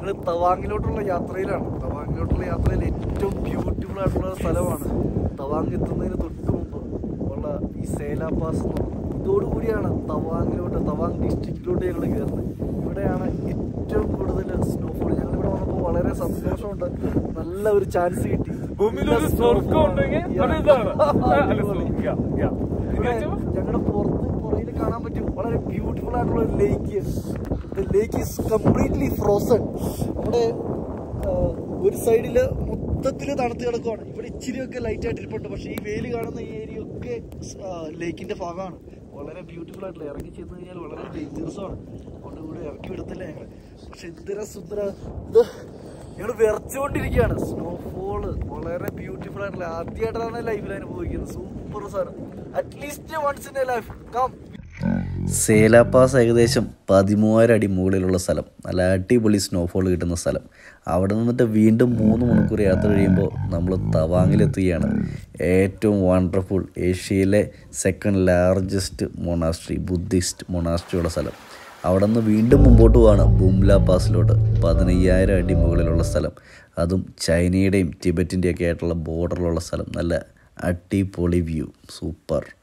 ഞങ്ങൾ തവാങ്ങിലോട്ടുള്ള യാത്രയിലാണ് തവാങ്ങിലോട്ടുള്ള യാത്രയിൽ ഏറ്റവും ബ്യൂട്ടിഫുൾ ആയിട്ടുള്ള ഒരു സ്ഥലമാണ് തവാങ് എത്തുന്നതിന് തൊട്ട് മുമ്പ് ഉള്ള ഈ സേല പാസ് എന്ന് പറയുന്നത് ഇതോടുകൂടിയാണ് തവാങ്ങിലോട്ട് തവാങ് ഡിസ്ട്രിക്റ്റിലോട്ട് ഞങ്ങൾ കയറുന്നത് ഇവിടെയാണ് ഏറ്റവും കൂടുതൽ സ്നോഫോൾ ഞങ്ങൾ ഇവിടെ വന്നപ്പോൾ വളരെ സന്തോഷമുണ്ട് നല്ല ഒരു ചാൻസ് കിട്ടി ഭൂമിയിൽ ഒരു നല്ല സ്വർഗം snowfall. ഉണ്ടെങ്കിൽ Yeah. അത് ഇതാണ് അല്ല, അടിപൊളി. yeah, yeah. ഇവിടെ ഞങ്ങളുടെ പുറത്ത് പുറയിൽ കാണാൻ പറ്റും വളരെ ബ്യൂട്ടിഫുൾ ആയിട്ടുള്ള ഒരു lake lake is completely frozen അവിടെ ആ, ഒരു സൈഡില് മൊത്തത്തിൽ തണുത്ത് കിടക്കുവാണ് ഇവിടെ ഇച്ചിരിയൊക്കെ ലൈറ്റ് ആയിട്ട് ഇരിപ്പുണ്ട് പക്ഷേ ഈ വെയിൽ കാണുന്ന ഈ ഏരിയ ഒക്കെ ലേക്കിന്റെ ഭാഗമാണ് വളരെ ബ്യൂട്ടിഫുൾ ആയിട്ടുള്ള ഇറങ്ങി ചെന്ന് കഴിഞ്ഞാൽ വളരെ ഡേഞ്ചറസ് ആണ് അതുകൊണ്ട് ഇവിടെ ഇറക്കി വിടത്തില്ല ഞങ്ങൾ പക്ഷെ എന്തിനാ സുന്ദര ഇത് ഞങ്ങൾ വിറച്ചുകൊണ്ടിരിക്കുകയാണ് സ്നോഫോള് വളരെ ബ്യൂട്ടിഫുൾ ആയിട്ടുള്ള ആദ്യമായിട്ടാണ് ലൈഫിൽ അനുഭവിക്കുന്നത് സൂപ്പർ സാധനം at least once in a life കം സേല പാസ് ഏകദേശം പതിമൂവായിരം അടി മുകളിലുള്ള സ്ഥലം നല്ല അടിപൊളി സ്നോഫോൾ കിട്ടുന്ന സ്ഥലം അവിടെ നിന്നിട്ട് വീണ്ടും മൂന്ന് മണിക്കൂർ യാത്ര കഴിയുമ്പോൾ നമ്മൾ തവാങ്ങിലെത്തുകയാണ് ഏറ്റവും വണ്ടർഫുൾ ഏഷ്യയിലെ second largest monastery buddhist monastery ഉള്ള സ്ഥലം അവിടെ നിന്ന് വീണ്ടും മുമ്പോട്ട് പോവാണ് ബുംല പാസിലോട്ട് പതിനയ്യായിരം അടി മുകളിലുള്ള സ്ഥലം അതും ചൈനയുടെയും ടിബറ്റിൻ്റെയൊക്കെ ആയിട്ടുള്ള ബോർഡറിലുള്ള സ്ഥലം നല്ല അടിപൊളി വ്യൂ സൂപ്പർ